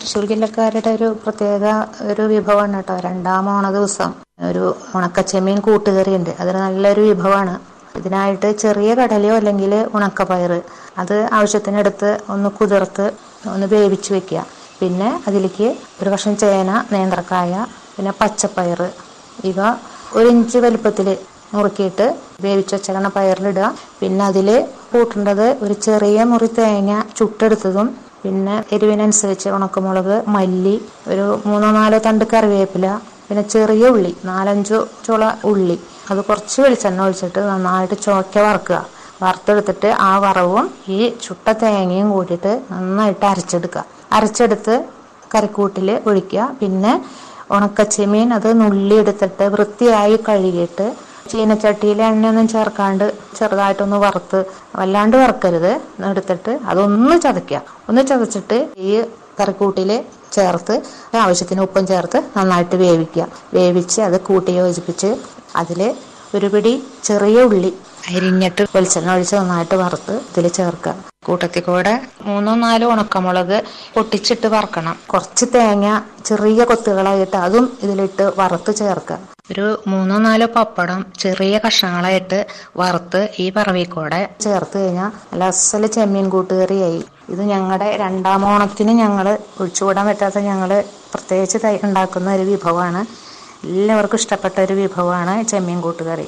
തൃശ്ശൂർ ജില്ലക്കാരുടെ ഒരു പ്രത്യേക ഒരു വിഭവമാണ് കേട്ടോ രണ്ടാം ഓണ ദിവസം ഒരു ഉണക്കച്ചെമ്മീൻ കൂട്ടുകറി ഉണ്ട് അതൊരു നല്ലൊരു വിഭവമാണ് ഇതിനായിട്ട് ചെറിയ കടലയോ അല്ലെങ്കിൽ ഉണക്കപ്പയർ അത് ആവശ്യത്തിനെടുത്ത് ഒന്ന് കുതിർത്ത് ഒന്ന് വേവിച്ച് വെക്കുക പിന്നെ അതിലേക്ക് ഒരു കഷ്ണം ചേന നേന്ത്രക്കായ പിന്നെ പച്ചപ്പയർ ഇവ ഒരു ഇഞ്ച് വലുപ്പത്തിൽ നുറുക്കിയിട്ട് വേവിച്ച് വെച്ചേക്കണ പയറിലിടുക പിന്നെ അതിൽ കൂട്ടേണ്ടത് ഒരു ചെറിയ മുറി തേങ്ങ ചുട്ടെടുത്തതും പിന്നെ എരിവിനനുസരിച്ച് ഉണക്കമുളക് മല്ലി ഒരു മൂന്നോ നാലോ തണ്ട് കറിവേപ്പില പിന്നെ ചെറിയ ഉള്ളി നാലഞ്ചോ ചുള ഉള്ളി അത് കുറച്ച് വെളിച്ചെണ്ണ ഒഴിച്ചിട്ട് നന്നായിട്ട് ചോക്ക വറക്കുക വറുത്തെടുത്തിട്ട് ആ വറവും ഈ ചുട്ട തേങ്ങയും കൂട്ടിയിട്ട് നന്നായിട്ട് അരച്ചെടുക്കുക അരച്ചെടുത്ത് കറിക്കൂട്ടിൽ ഒഴിക്കുക പിന്നെ ഉണക്കച്ചെമീൻ അത് നുള്ളി എടുത്തിട്ട് വൃത്തിയായി കഴുകിയിട്ട് ചീനച്ചട്ടിയിൽ എണ്ണയൊന്നും ചേർക്കാണ്ട് ചെറുതായിട്ടൊന്ന് വറുത്ത് വല്ലാണ്ട് വറുക്കരുത് എടുത്തിട്ട് അതൊന്ന് ചതയ്ക്കുക ഒന്ന് ചതച്ചിട്ട് ഈ കറിക്കൂട്ടിൽ ചേർത്ത് ആവശ്യത്തിന് ഉപ്പും ചേർത്ത് നന്നായിട്ട് വേവിക്കുക വേവിച്ച് അത് കൂട്ടി യോജിപ്പിച്ച് അതിൽ ഒരു പിടി ചെറിയ ഉള്ളി അരിഞ്ഞിട്ട് വെളിച്ചെണ്ണ ഒഴിച്ച് നന്നായിട്ട് വറുത്ത് ഇതിൽ ചേർക്കുക കൂട്ടത്തിൽ കൂടെ മൂന്നോ നാലോ ഉണക്കമുളക് പൊട്ടിച്ചിട്ട് വറക്കണം കുറച്ച് തേങ്ങ ചെറിയ കൊത്തുകളായിട്ട് അതും ഇതിലിട്ട് വറുത്ത് ചേർക്കുക ഒരു മൂന്നോ നാലോ പപ്പടം ചെറിയ കഷ്ണങ്ങളായിട്ട് വറുത്ത് ഈ പറവിക്കൂടെ ചേർത്ത് കഴിഞ്ഞാൽ നല്ല അസല് ചെമ്മീൻ കൂട്ടുകറിയായി ഇത് ഞങ്ങളുടെ രണ്ടാം ഓണത്തിന് ഞങ്ങൾ ഒഴിച്ചുകൂടാൻ പറ്റാത്ത ഞങ്ങൾ പ്രത്യേകിച്ച് തൈ- ഉണ്ടാക്കുന്ന ഒരു വിഭവമാണ് എല്ലാവർക്കും ഇഷ്ടപ്പെട്ട ഒരു വിഭവമാണ് ചെമ്മീൻ കൂട്ടുകറി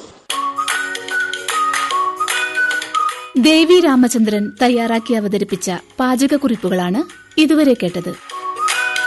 ദേവി രാമചന്ദ്രൻ തയ്യാറാക്കി അവതരിപ്പിച്ച പാചകക്കുറിപ്പുകളാണ് ഇതുവരെ കേട്ടത്